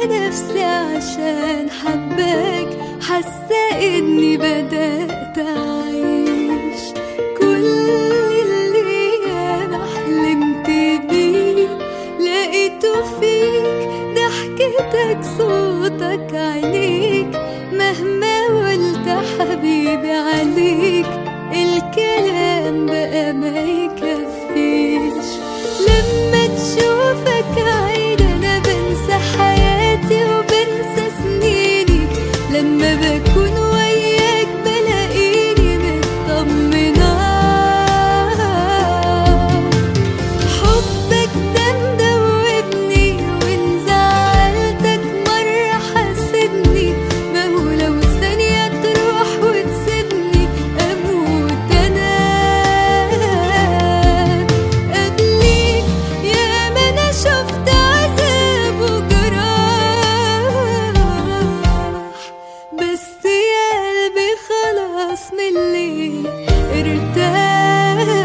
نفسي عشان حباك حاسة اني بدأت اعيش كل اللي انا حلمت بيه لقيته فيك ضحكتك صوتك عينيك مهما قلت حبيبي عليك الكلام بقى ما يكفيش لما تشوفك عين انا بنسى حياتي وبنسى سنيني لما بكون وياك بلاقيني مطمنة حبك ده مدوبني وان زعلتك مرة حاسبني ما هو لو ثانية تروح وتسيبني أموت أنا قبليك يا ما أنا شفت عذاب وجراح بس يا قلبي خلاص من الليل ارتاح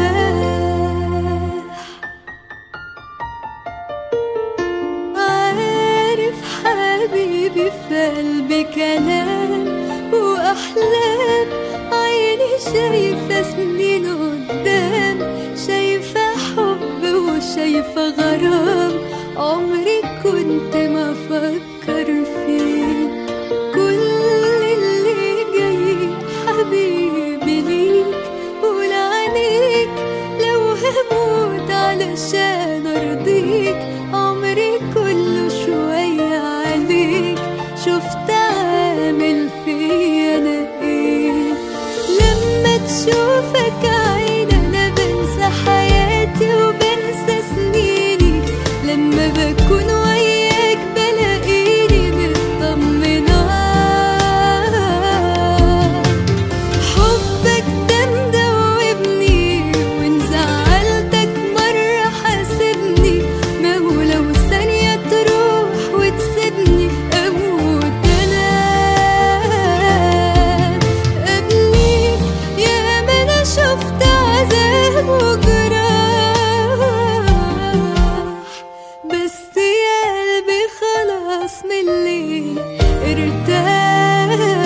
عارف حبيبي في قلبي كلام وأحلام عيني شايفة سنين قدام شايفة حب وشايفة غرام عمري كنت ما أفكر فيه كل اللي جاي حبيبي ليك ولعنيك لو هموت علشان أرضيك عمري كله شوية عليك شفت عامل فيا أنا إيه لما تشوفك عين أنا بنسى حياتي وبنسى سنيني لما بكون وياك بلاقيني مطمنة حبك ده مدوبني وان زعلتك مرة حاسبني ما هو لو ثانية تروح وتسيبني أموت أنا قبليك يا ما أنا شفت عذاب وجراح بس يا قلبي خلاص من الليل ارتاح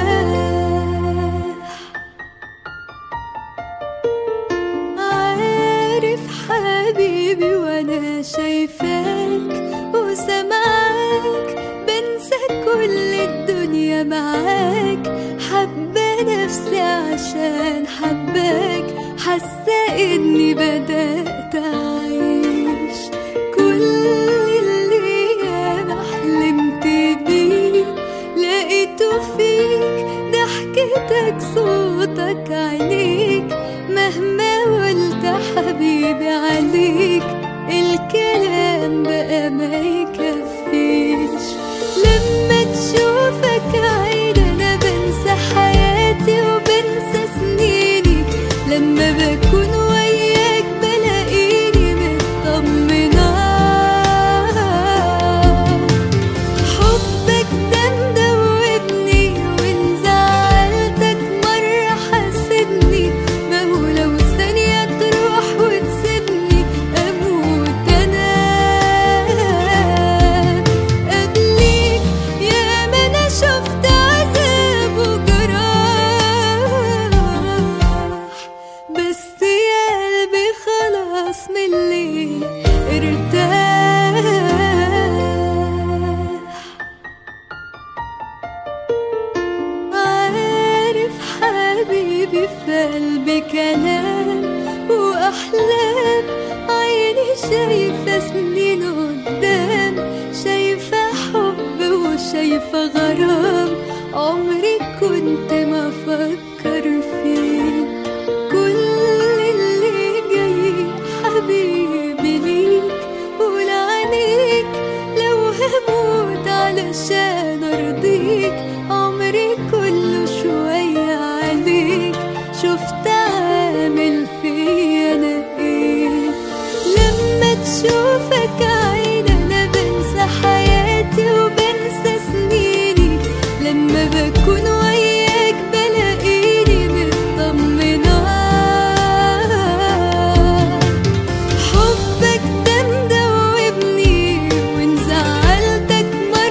عارف حبيبي وانا شايفاك وسمعك بنسى كل الدنيا معاك حبة نفسي عشان حباك حاسة اني بدأت اعيش كل اللي انا حلمت بيه لقيته فيك ضحكتك صوتك عينيك مهما قلت حبيبي عليك الكلام بقى ما يكفيش لما تشوفك عين انا بنسى حياتي وبنسى سنيني لما بكون وياك بلاقيني مطمنة حبك ده مدوبني وان زعلتك مرة حاسبني ما هو لو ثانية تروح وتسيبني أموت أنا قبليك يا ما أنا شفت عذاب وجراح بس يا قلبي خلاص من الليل ارتاح عارف حبيبي في قلبي كلام وأحلام عيني شايفة سنين قدام شايفة حب وشايفة غرام عمري كنت ما أفكر فيه كل اللي جاي حبيبي ليك ولعنيك لو هموت علشان أرضيك عمري كله شوية عليك شفت عامل فيا أنا إيه لما تشوفك عين أنا بنسى حياتي وبنسى سنيني لما بكون وياك بلاقيني مطمنة حبك ده مدوبني وان زعلتك مرة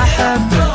المحبة